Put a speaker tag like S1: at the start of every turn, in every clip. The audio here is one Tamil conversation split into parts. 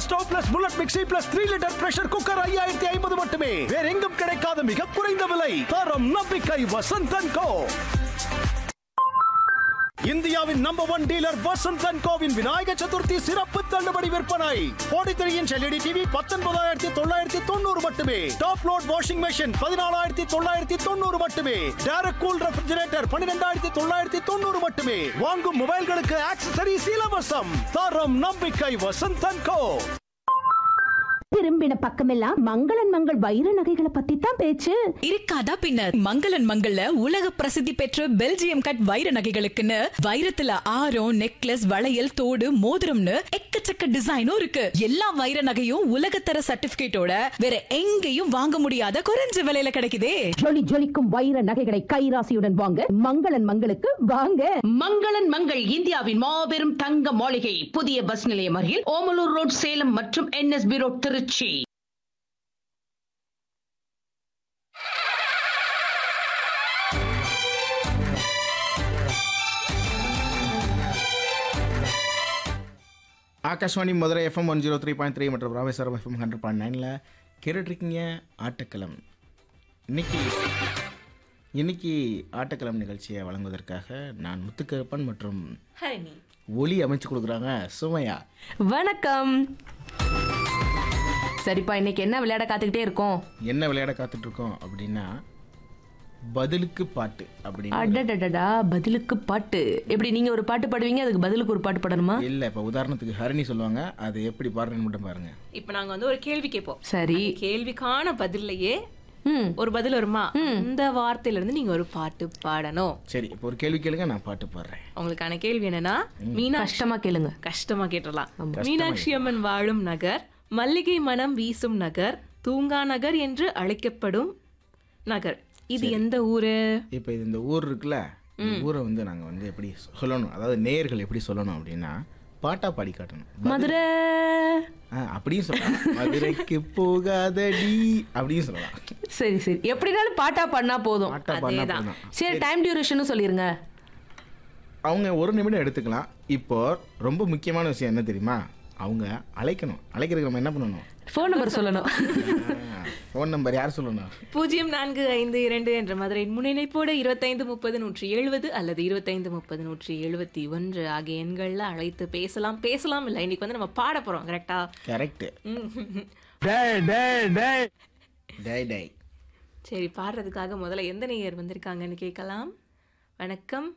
S1: Stove plus bullet mixie plus three litre pressure cooker ஐயாயிரத்தி ஐம்பது மட்டுமே வேற எங்கும் கிடைக்காத மிக குறைந்த விலை தரம் நம்பிக்கை வசந்தன் கோ இந்தியாவின் number one dealer Vasanth and கோவின் விநாயக சதுர்த்தி சிறப்பு தள்ளுபடி விற்பனை கோடி இன்ச் எல்இடி டிவி பத்தொன்பதாயிரத்தி தொள்ளாயிரத்தி தொண்ணூறு மட்டுமே டாப் லோட் வாஷிங் மெஷின் பதினாலாயிரத்தி தொள்ளாயிரத்தி தொண்ணூறு மட்டுமே டேரக்ட் கூல் ரெஃப்ரிஜரேட்டர் பன்னிரெண்டாயிரத்தி தொள்ளாயிரத்தி தொண்ணூறு மட்டுமே வாங்கும் மொபைல்களுக்கு ஆக்சசரிஸ் இலவசம் தரம் நம்பிக்கை வசந்த் அண்ட் கோ
S2: திரும்பின பக்கமெல்லாம் மங்களன் மங்கள் வைர நகைகளை பத்தி தான் பேச்சு
S3: இருக்காதா பின்னர் மங்களன் மங்கள்ல உலக பிரசித்தி பெற்ற பெல்ஜியம் கட் வைர நகைகளுக்குன்னு வைரத்துல ஆரம் நெக்லஸ் வளையல் தோடு மோதிரம்னு எக்கச்சக்க டிசைனும் இருக்கு எல்லா வைர நகையும் உலகத்தர சர்டிபிகேட்டோட வேற எங்கேயும் வாங்க முடியாத குறைஞ்ச விலையில கிடைக்குதே
S2: ஜொலி ஜொலிக்கும் வைர நகைகளை கைராசியுடன் வாங்க மங்களன் மங்களுக்கு வாங்க
S4: மங்களன் மங்கள் இந்தியாவின் மாபெரும் தங்க மாளிகை புதிய பஸ் நிலையம் அருகில் ஓமலூர் ரோட் சேலம் மற்றும் NSP road Tiruchi
S5: Akashvani Madurai FM one zero three point three மற்றும் ராமேஸ்வரம் எஃப்எம் ஹண்ட்ரட் பாயிண்ட் நைனில் கேட்டுட்ருக்கீங்க ஆட்டக்களம் இன்னைக்கு இன்னைக்கு ஆட்டக்களம் நிகழ்ச்சியை வழங்குவதற்காக நான் முத்துக்கருப்பன் மற்றும் ஒலி அமைச்சு கொடுக்குறாங்க சுமையா
S6: வணக்கம் சரிப்பா இன்னைக்கு என்ன விளையாட காத்துக்கிட்டே இருக்கோம்
S5: என்ன விளையாட காத்துட்ருக்கோம் அப்படின்னா பதிலுக்கு பாட்டு அப்படின்னு
S6: அடடடடா பதிலுக்கு பாட்டு எப்படி நீங்க ஒரு பாட்டு பாடுவீங்க அதுக்கு பதிலுக்கு ஒரு பாட்டு பாடணுமா
S5: இல்லை இப்போ உதாரணத்துக்கு ஹரிணி சொல்லுவாங்க அது எப்படி பாடுறேன்னு மட்டும் பாருங்க
S7: இப்ப நாங்க வந்து ஒரு கேள்வி கேட்போம்
S6: சரி
S7: கேள்விக்கான பதில்லையே
S6: ம்
S7: ஒரு பதில் வருமா இந்த வார்த்தையில இருந்து நீங்க ஒரு பாட்டு பாடணும்
S5: சரி இப்போ ஒரு கேள்வி கேளுங்க நான் பாட்டு பாடுறேன்
S7: உங்களுக்கான கேள்வி என்னன்னா மீனா
S6: கஷ்டமா கேளுங்க
S7: கஷ்டமா கேட்டுடலாம் மீனாட்சி அம்மன் வாழும் நகர் மல்லிகை மனம் வீசும் நகர் தூங்கா நகர் என்று அழைக்கப்படும் நகர் இது எந்த ஊரு
S5: இப்போ இது இந்த ஊர் இருக்குல்ல இந்த ஊரை வந்து நாங்கள் வந்து எப்படி சொல்லணும் அதாவது நேயர்கள் எப்படி சொல்லணும் அப்படின்னா பாட்டா பாடி காட்டணும்
S6: மதுரை
S5: ஆ அப்படியும் சொல்லலாம் மதுரைக்கு போகாதடி அப்படின்னு சொல்லலாம்
S6: சரி சரி எப்படினாலும் பாட்டா பண்ணா போதும்
S5: பாட்டா பாடினா போதும்
S6: சரி டைம் டியூரேஷனும் சொல்லிருங்க
S5: அவங்க ஒரு நிமிடம் எடுத்துக்கலாம் இப்போ ரொம்ப முக்கியமான விஷயம் என்ன தெரியுமா அவங்க அழைக்கணும் அழைக்கிறதுக்கு நம்ம என்ன பண்ணணும்
S6: ஃபோன் நம்பர் சொல்லணும்
S5: ஃபோன் நம்பர் யார் சொல்லணும்
S7: பூஜ்ஜியம் நான்கு ஐந்து இரண்டு என்ற மதுரை முன்னிணைப்போடு இருபத்தைந்து முப்பது நூற்றி எழுபது அல்லது இருபத்தைந்து முப்பது நூற்றி எழுபத்தி ஒன்று ஆகிய எண்கள்ல அழைத்து பேசலாம் பேசலாம் இல்லை இன்னைக்கு வந்து நம்ம பாட போறோம் கரெக்டா
S5: கரெக்டு டை டை
S7: சரி பாடுறதுக்காக முதல்ல எந்த நேயர் வந்திருக்காங்கன்னு கேட்கலாம் வணக்கம்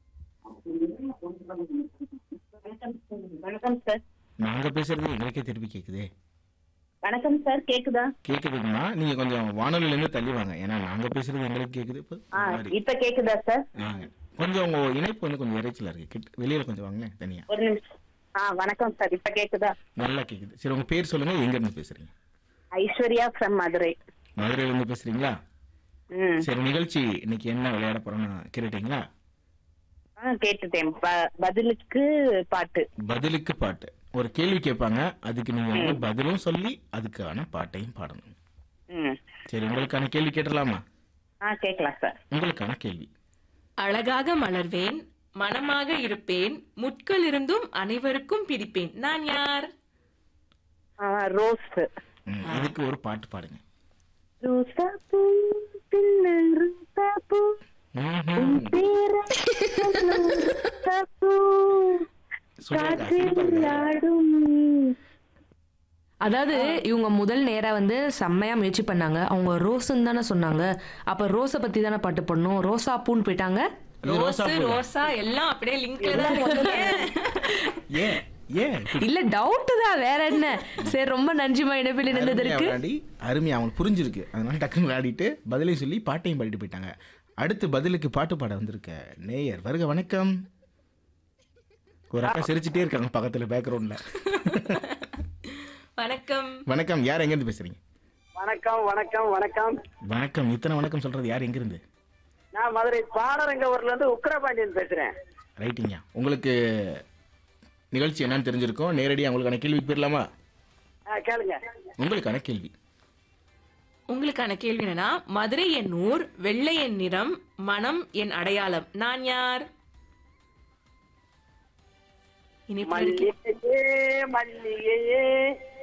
S8: வணக்கம் சார்
S5: நாங்கள் பேசுறது எங்களுக்கே திருப்பி கேட்குதே
S8: வணக்கம் சார் கேக்குதா
S5: கேட்குதுங்கம்மா நீங்கள் கொஞ்சம் வானொலியிலேருந்து தள்ளி வாங்க ஏன்னா நாங்கள் பேசுறது எங்களுக்கு கேட்குது இப்போ
S8: ஆ
S5: ஒரு மாதிரி.
S8: இப்ப கேக்குதா சார்
S5: ஆ, கொஞ்சம் உங்கள் இணைப்பு வந்து கொஞ்சம் இறைச்சலாக இருக்குது கிட்ட வெளியில் கொஞ்சம் வாங்களேன் தனியாக
S8: ஒரு நிமிஷம் ஆ வணக்கம் சார் இப்ப கேக்குதா
S5: நல்லா கேட்குது சரி உங்கள் பேர் சொல்லுங்கள் எங்கேருந்து பேசுகிறீங்க
S8: ஐஸ்வர்யா ஃப்ரம் மதுரை
S5: மதுரையிலேருந்து பேசுகிறீங்களா
S8: ம்
S5: சரி நிகழ்ச்சி இன்னைக்கு என்ன விளையாட போகிறோன்னு கேட்டுட்டீங்களா
S8: ஆ கேட்டுட்டேன் ப- பதிலுக்கு பாட்டு
S5: பதிலுக்கு பாட்டு ஒரு கேள்வி கேட்பாங்க அதுக்கு நீங்கள் வந்து பதிலும் சொல்லி அதுக்கான பாட்டையும் பாடணும்
S8: ம்
S5: சரி உங்களுக்கான கேள்வி கேட்டலாமா
S8: ஆ கேட்கலாம் சார்
S5: உங்களுக்கான கேள்வி
S7: அழகாக மலர்வேன் மனமாக இருப்பேன் முட்கள் இருந்தும் அனைவருக்கும் பிடிப்பேன் நான் யார்
S8: ஆ, ரோஸ்
S5: ம், இதுக்கு ஒரு பாட்டு பாடுங்க
S8: ரோசா பூ சின்ன ரோசா பூ
S5: ம்ஹும்.
S8: பேர ரோசா பூ
S5: சொல்லுங்க,
S8: காற்றில்
S5: சிரிப்பாங்க.
S8: ஆடும்
S6: அதாவது இவங்க முதல் நேரா வந்து செம்மையா முயற்சி பண்ணாங்க அவங்க ரோஸ்ன்னு தானே சொன்னாங்க அப்ப ரோஸை பத்தி தானே பாட்டு பண்ணோம் ரோசா பூன்னு போயிட்டாங்க
S5: இது ரோசா
S7: ரோஸ்
S5: பூ.
S7: ரோசா எல்லாம் அப்படியே லிங்க்ல தான் இருக்கு.
S5: ஏன் ஏன் இப்படி?
S6: இல்ல டவுட் தான் வேற என்ன சரி ரொம்ப நன்றிமா இணைப்பில்
S5: அருமையா
S6: இருந்ததற்கு
S5: விளையாடி அருமையா அவங்களுக்கு புரிஞ்சிருக்கு அதனால டக்குன்னு விளையாடிட்டு பதிலையும் சொல்லி பாட்டையும் பாடிட்டு போயிட்டாங்க அடுத்து பதிலுக்கு பாட்டு பாட வந்திருக்க நேயர் வருக வணக்கம் ஒரு அக்கா சிரிச்சிட்டே இருக்காங்க பக்கத்துல பேக்ரவுண்ட்ல
S7: வணக்கம்
S5: வணக்கம் யார் எங்கேருந்து பேசுறீங்க
S9: வணக்கம் வணக்கம் வணக்கம்
S5: வணக்கம் இத்தனை வணக்கம் சொல்றது யார் எங்கிருந்து
S9: நான் மதுரை பாடரங்கவூர்ல இருந்து உக்கிரபாண்டியன் பேசுறேன்
S5: ரைட்டிங்க உங்களுக்கு நிகழ்ச்சி என்னன்னு தெரிஞ்சிருக்கும் நேரடியாக உங்களுக்கான கேள்வி போயிடலாமா
S9: ஆ, கேளுங்க
S5: உங்களுக்கான கேள்வி
S7: உங்களுக்கான கேள்வி என்னன்னா மதுரை என் ஊர் வெள்ளை என் நிறம் மனம் என் அடையாளம் நான் யார் இனிப்பு
S9: மல்லிகையே மல்லிகையே